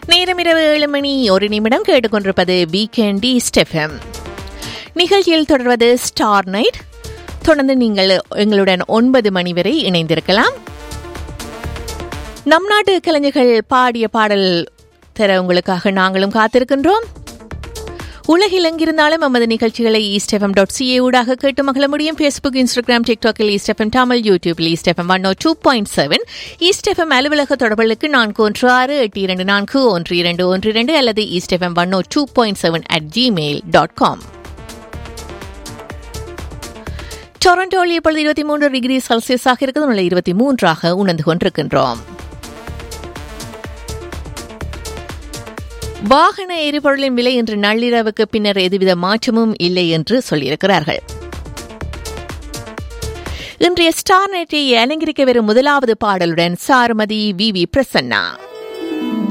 நேரம் இரவு ஏழு மணி ஒரு நிமிடம் கேட்டுக்கொண்டிருப்பது வீக்கெண்ட் ஸ்டெஃபம் நிகழ்ச்சியில் தொடர்வது ஸ்டார் நைட் தொடர்ந்து நீங்கள் எங்களுடன் ஒன்பது மணி வரை இணைந்திருக்கலாம் நம் நாட்டு கலைஞர்கள் பாடிய பாடல் தர உங்களுக்காக நாங்களும் காத்திருக்கின்றோம் உலகில் எங்கிருந்தாலும் நமது நிகழ்ச்சிகளை ஈஸ்டெஃபம் டாட் சிஏ ஊடாக கேட்டு மகள முடியும் ஃபேஸ்புக் இன்ஸ்டாகிராம் டிக்டாக்கில் ஈஸ்டெஃபம் தமிழ் யூடியூபில் East FM one two point seven East FM அலுவலக தொடர்புகளுக்கு நான்கு ஒன்று ஆறு எட்டு இரண்டு நான்கு ஒன்று இரண்டு ஒன்று இரண்டு அல்லது East FM one two point seven at Gmail dot com டொரண்டோவில் இப்பொழுது இருபத்தி மூன்று டிகிரி செல்சியஸாக இருக்கிறது உள்ள இருபத்தி மூன்றாக உணர்ந்து கொண்டிருக்கின்றோம் வாகன எரிபொருளின் விலை இன்று நள்ளிரவுக்கு பின்னர் எதுவித மாற்றமும் இல்லை என்று சொல்லியிருக்கிறார்கள் இன்றைய ஸ்டார் நைட்டை அலங்கரிக்க வரும் முதலாவது பாடலுடன் சாருமதி வி வி பிரசன்னா